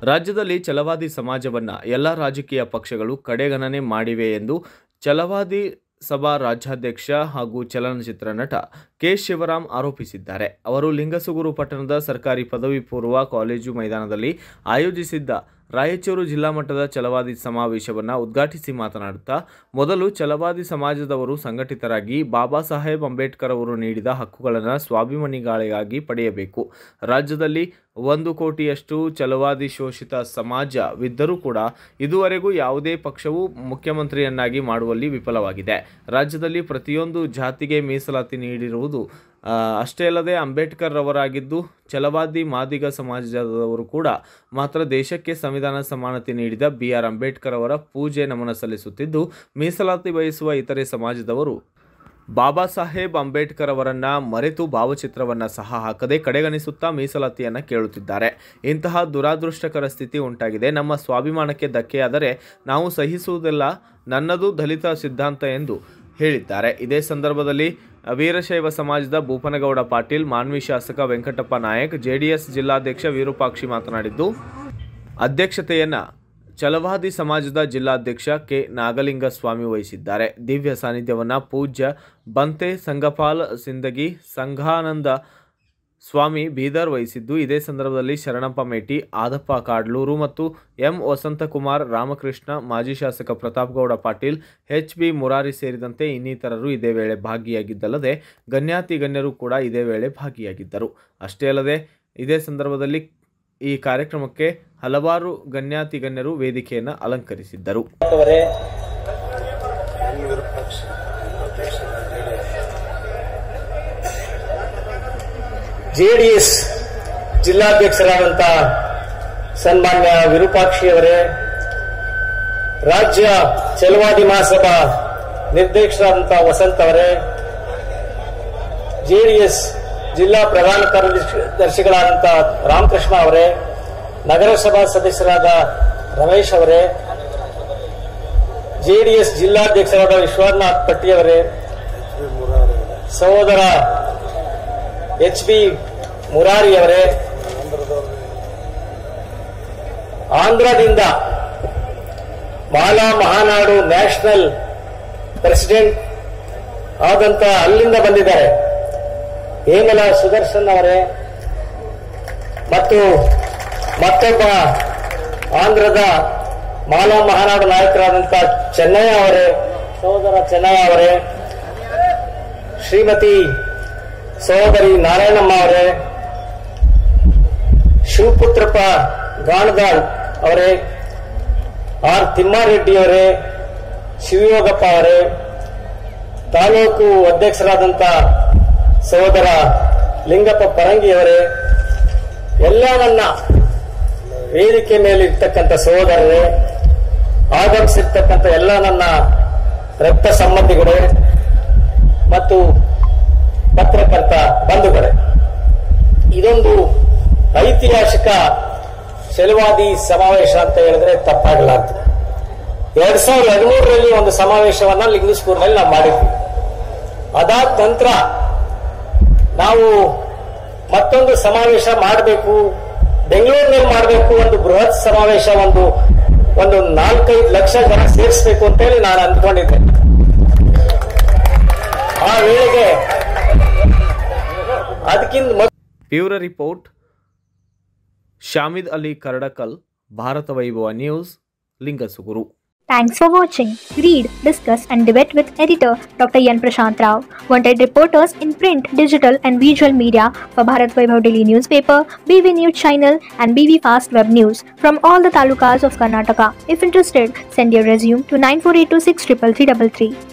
ರಾಜ್ಯದಲ್ಲಿ ಛಲವಾದಿ ಸಮಾಜವನ್ನ ಎಲ್ಲ ರಾಜಕೀಯ ಪಕ್ಷಗಳು ಕಡೆಗಣನೆ ಮಾಡಿವೆ ಎಂದು ಛಲವಾದಿ ಸಭಾ ರಾಜ್ಯಾಧ್ಯಕ್ಷ ಹಾಗೂ ಚಲನಚಿತ್ರ ನಟ ಕೆ ಶಿವರಾಮ್ ಆರೋಪಿಸಿದ್ದಾರೆ ಅವರು ಲಿಂಗಸುಗೂರು ಪಟ್ಟಣದ ಸರ್ಕಾರಿ ಪದವಿ ಪೂರ್ವ ಕಾಲೇಜು ಮೈದಾನದಲ್ಲಿ ಆಯೋಜಿಸಿದ್ದ ರಾಯಚೂರು ಜಿಲ್ಲಾ ಮಟ್ಟದ ಛಲವಾದಿ ಸಮಾವೇಶವನ್ನು ಉದ್ಘಾಟಿಸಿ ಮಾತನಾಡುತ್ತಾ ಮೊದಲು ಛಲವಾದಿ ಸಮಾಜದವರು ಸಂಘಟಿತರಾಗಿ ಬಾಬಾ ಸಾಹೇಬ್ ಅಂಬೇಡ್ಕರ್ ಅವರು ನೀಡಿದ ಹಕ್ಕುಗಳನ್ನು ಸ್ವಾಭಿಮಾನಿಗಳಿಗಾಗಿ ಪಡೆಯಬೇಕು ರಾಜ್ಯದಲ್ಲಿ ಒಂದು ಕೋಟಿಯಷ್ಟು ಛಲವಾದಿ ಶೋಷಿತ ಸಮಾಜವಿದ್ದರೂ ಕೂಡ ಇದುವರೆಗೂ ಯಾವುದೇ ಪಕ್ಷವು ಮುಖ್ಯಮಂತ್ರಿಯನ್ನಾಗಿ ಮಾಡುವಲ್ಲಿ ವಿಫಲವಾಗಿದೆ ರಾಜ್ಯದಲ್ಲಿ ಪ್ರತಿಯೊಂದು ಜಾತಿಗೆ ಮೀಸಲಾತಿ ನೀಡಿರುವುದು ಆ, ಅಷ್ಟೇ ಅಲ್ಲದೆ ಅಂಬೇಡ್ಕರ್ ರವರಾಗಿದ್ದು ಛಲವಾದಿ ಮಾದಿಗ ಸಮಾಜದವರು ಕೂಡ ಮಾತ್ರ ದೇಶಕ್ಕೆ ಸಂವಿಧಾನ ಸಮಾನತೆ ನೀಡಿದ ಬಿ ಆರ್ ಅಂಬೇಡ್ಕರ್ ಅವರ ಪೂಜೆ ನಮನ ಸಲ್ಲಿಸುತ್ತಿದ್ದು ಮೀಸಲಾತಿ ಬಯಸುವ ಇತರೆ ಸಮಾಜದವರು ಬಾಬಾ ಸಾಹೇಬ್ ಅಂಬೇಡ್ಕರ್ ಅವರನ್ನ ಮರೆತು ಭಾವಚಿತ್ರವನ್ನ ಸಹ ಹಾಕದೆ ಕಡೆಗಣಿಸುತ್ತಾ ಮೀಸಲಾತಿಯನ್ನ ಕೇಳುತ್ತಿದ್ದಾರೆ ಇಂತಹ ದುರಾದೃಷ್ಟಕರ ಸ್ಥಿತಿ ಉಂಟಾಗಿದೆ ನಮ್ಮ ಸ್ವಾಭಿಮಾನಕ್ಕೆ ಧಕ್ಕೆಯಾದರೆ ನಾವು ಸಹಿಸುವುದಿಲ್ಲ ನನ್ನದು ದಲಿತ ಸಿದ್ಧಾಂತ ಎಂದು ಹೇಳಿದ್ದಾರೆ ಇದೇ ಸಂದರ್ಭದಲ್ಲಿ ವೀರಶೈವ ಸಮಾಜದ ಭೂಪನಗೌಡ ಪಾಟೀಲ್ ಮಾನ್ವಿ ಶಾಸಕ ವೆಂಕಟಪ್ಪ ನಾಯಕ್ ಜೆಡಿಎಸ್ ಜಿಲ್ಲಾಧ್ಯಕ್ಷ ವಿರೂಪಾಕ್ಷಿ ಮಾತನಾಡಿದ್ದು ಅಧ್ಯಕ್ಷತೆಯನ್ನ ಛಲವಾದಿ ಸಮಾಜದ ಜಿಲ್ಲಾಧ್ಯಕ್ಷ ಕೆ ನಾಗಲಿಂಗ ಸ್ವಾಮಿ ವಹಿಸಿದ್ದಾರೆ ದಿವ್ಯ ಸಾನ್ನಿಧ್ಯವನ್ನ ಪೂಜ್ಯ ಬಂತೆ ಸಂಗಪಾಲ್ ಸಿಂದಗಿ ಸಂಘಾನಂದ ಸ್ವಾಮಿ ಬೀದರ್ ವಹಿಸಿದ್ದು ಇದೇ ಸಂದರ್ಭದಲ್ಲಿ ಶರಣಪ್ಪ ಮೇಟಿ ಆದಪ್ಪ ಕಾಡ್ಲೂರು ಮತ್ತು ಎಂ ವಸಂತಕುಮಾರ್ ರಾಮಕೃಷ್ಣ ಮಾಜಿ ಶಾಸಕ ಪ್ರತಾಪ್ಗೌಡ ಪಾಟೀಲ್ ಎಚ್ ಬಿ ಮುರಾರಿ ಸೇರಿದಂತೆ ಇನ್ನಿತರರು ಇದೇ ವೇಳೆ ಭಾಗಿಯಾಗಿದ್ದಲ್ಲದೆ ಗಣ್ಯಾತಿ ಗಣ್ಯರು ಕೂಡ ಇದೇ ವೇಳೆ ಭಾಗಿಯಾಗಿದ್ದರು ಅಷ್ಟೇ ಅಲ್ಲದೆ ಇದೇ ಸಂದರ್ಭದಲ್ಲಿ ಈ ಕಾರ್ಯಕ್ರಮಕ್ಕೆ ಹಲವಾರು ಗಣ್ಯಾತಿ ಗಣ್ಯರು ವೇದಿಕೆಯನ್ನು ಅಲಂಕರಿಸಿದ್ದರು ಅವರೇ ಜೆಡಿಎಸ್ ಜಿಲ್ಲಾಧ್ಯಕ್ಷರಾದಂಥ ಸನ್ಮಾನ್ಯ ವಿರೂಪಾಕ್ಷಿ ಅವರೇ ರಾಜ್ಯ ಛಲವಾದಿ ಮಹಾಸಭಾ ನಿರ್ದೇಶಕರಾದಂಥ ವಸಂತ್ ಅವರೇ ಜೆಡಿಎಸ್ ಜಿಲ್ಲಾ ಪ್ರಧಾನ ಕಾರ್ಯದರ್ಶಿಗಳಾದಂಥ ರಾಮಕೃಷ್ಣ ಅವರೇ ನಗರಸಭಾ ಸದಸ್ಯರಾದ ರಮೇಶ್ ಅವರೇ ಜೆಡಿಎಸ್ ಜಿಲ್ಲಾಧ್ಯಕ್ಷರಾದ ವಿಶ್ವನಾಥ್ ಪಟ್ಟಿಯವರೇ ಸಹೋದರ ಎಚ್ ಬಿ ಮುರಾರಿಯವರೇ ಆಂಧ್ರದಿಂದ ಮಾಲಾ ಮಹಾನಾಡು ನ್ಯಾಷನಲ್ ಪ್ರೆಸಿಡೆಂಟ್ ಆದಂತ ಅಲ್ಲಿಂದ ಬಂದಿದ್ದಾರೆ ಹೇಮಲ ಸುದರ್ಶನ್ ಅವರೇ ಮತ್ತು ಮತ್ತೊಬ್ಬ ಆಂಧ್ರದ ಮಾಲಾ ಮಹಾನಾಡು ನಾಯಕರಾದಂಥ ಚೆನ್ನಯ್ಯ ಅವರೇ ಸಹೋದರ ಚೆನ್ನಯ್ಯ ಅವರೇ ಶ್ರೀಮತಿ ಸಹೋದರಿ ನಾರಾಯಣಮ್ಮ ಅವರೇ ಶಿವಪುತ್ರಪ್ಪ ಗಾಣದಾಳ್ ಅವರೇ ಆರ್ ತಿಮ್ಮಾರೆಡ್ಡಿ ಅವರೇ ಶಿವಯೋಗಪ್ಪ ಅವರೇ ತಾಲೂಕು ಅಧ್ಯಕ್ಷರಾದಂಥ ಸಹೋದರ ಲಿಂಗಪ್ಪ ಪರಂಗಿ ಅವರೇ ಎಲ್ಲ ನನ್ನ ವೇದಿಕೆ ಮೇಲೆ ಇರ್ತಕ್ಕಂಥ ಸಹೋದರರೇ ಆಗಮಿಸಿರ್ತಕ್ಕಂಥ ಎಲ್ಲ ನನ್ನ ರಕ್ತ ಸಂಬಂಧಿಗಳೇ ಮತ್ತು ಪತ್ರಕರ್ತ ಬಂಧುಗಳೇ ಇದೊಂದು ಐತಿಹಾಸಿಕ ಶೆಲವಾದಿ ಸಮಾವೇಶ ಅಂತ ಹೇಳಿದ್ರೆ ತಪ್ಪಾಗಲಾಗ್ತದೆ ಎರಡ್ ಸಾವಿರದ ಹದಿಮೂರರಲ್ಲಿ ಒಂದು ಸಮಾವೇಶವನ್ನ ಲಿಂಗಸ್ಕೂರ್ನಲ್ಲಿ ನಾವು ಮಾಡಿದ್ವಿ ಅದಾದ ನಂತರ ನಾವು ಮತ್ತೊಂದು ಸಮಾವೇಶ ಮಾಡಬೇಕು ಬೆಂಗಳೂರಿನಲ್ಲಿ ಮಾಡಬೇಕು ಒಂದು ಬೃಹತ್ ಸಮಾವೇಶ ಒಂದು ಒಂದು ನಾಲ್ಕೈದು ಲಕ್ಷ ಜನ ಸೇರಿಸಬೇಕು ಅಂತೇಳಿ ನಾನು ಅಂದ್ಕೊಂಡಿದ್ದೆ ಆ ವೇಳೆಗೆ ಅದಕ್ಕಿಂತ ಮೊದಲು bureau report Shamid Ali Kardakal Bharatha Vaibhava news Lingasugur Thanks for watching. Read, discuss, and debate with editor Dr. Yan Prashant Rao. Wanted reporters in print, digital, and visual media for Bharat Vaibhav Daily Newspaper, BV News Channel, and BV Fast Web News from all the talukas of Karnataka. If interested, send your resume to 9482633333.